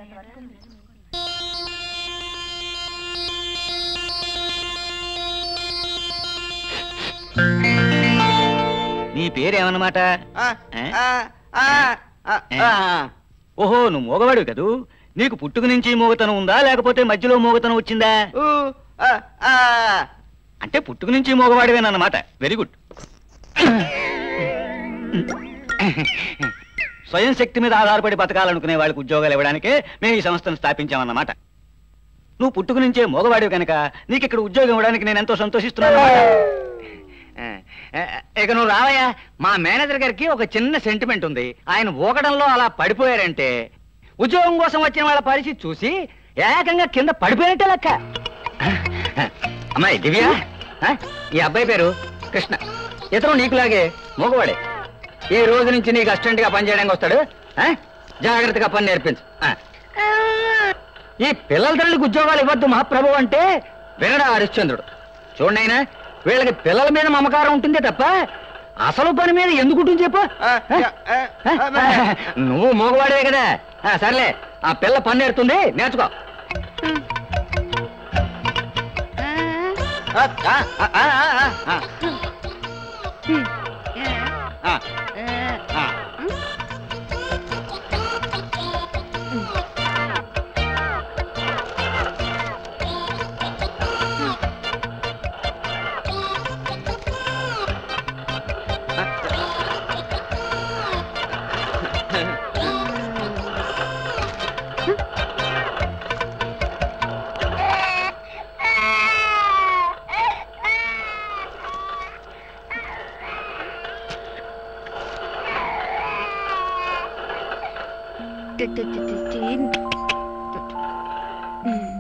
నీ పేరేమన్నమాట ఆ, ఏ? ఆ, ఆ, ఆ, ఏ? ఆ. ఓహో నువ్వు మోగవాడు కదూ నీకు పుట్టుక నుంచి మోగతనం ఉందా లేకపోతే మధ్యలో మోగతనం వచ్చిందా ఊ, ఆ, ఆ. అంటే పుట్టుక నుంచి మోగవాడివేనన్నమాట వెరీ గుడ్ స్వయం శక్తి మీద ఆధారపడి బతకాలనుకునే వాళ్ళకి ఉద్యోగాలు ఇవ్వడానికే మేము ఈ సంస్థను స్థాపించామన్నమాట నువ్వు పుట్టుక నుంచే మోగవాడివి కనుక నీకు ఇక్కడ ఉద్యోగం ఇవ్వడానికి నేను ఎంతో సంతోషిస్తున్నాను ఇక నువ్వు రావయ్యా మా మేనేజర్ గారికి ఒక చిన్న సెంటిమెంట్ ఉంది ఆయన ఊగడంలో అలా పడిపోయారంటే ఉద్యోగం కోసం వచ్చిన వాళ్ళ పరిస్థితి చూసి ఏకంగా కింద పడిపోయినట్టే లెక్క అమ్మాయి దివ్య ఆ? ఈ అబ్బాయి పేరు కృష్ణ ఇతను నీకులాగే మగవాడే ఈ రోజు నుంచి నీకు అసిస్టెంట్ గా పనిచేయడానికి వస్తాడు ఆ? జాగ్రత్తగా పని నేర్పించు ఆ. ఈ పిల్లల తల్లికి ఉద్యోగాలు ఇవ్వద్దు మహాప్రభు అంటే వినడా హరిశ్చంద్రుడు చూడండి ఆయన వీళ్ళకి పిల్లల మీద మమకారం ఉంటుందే తప్ప అసలు పని మీద ఎందుకు ఉంటుంది చెప్పు ఆ, యా, ఆ, ఆ, ఆ. నువ్వు మోగవాడే కదా ఆ, సర్లే ఆ పిల్ల పని నేర్తుంది నేర్చుకో ఆ, ఆ, ఆ, ఆ, ఆ, ఆ. ఆ, ఆ. Mm.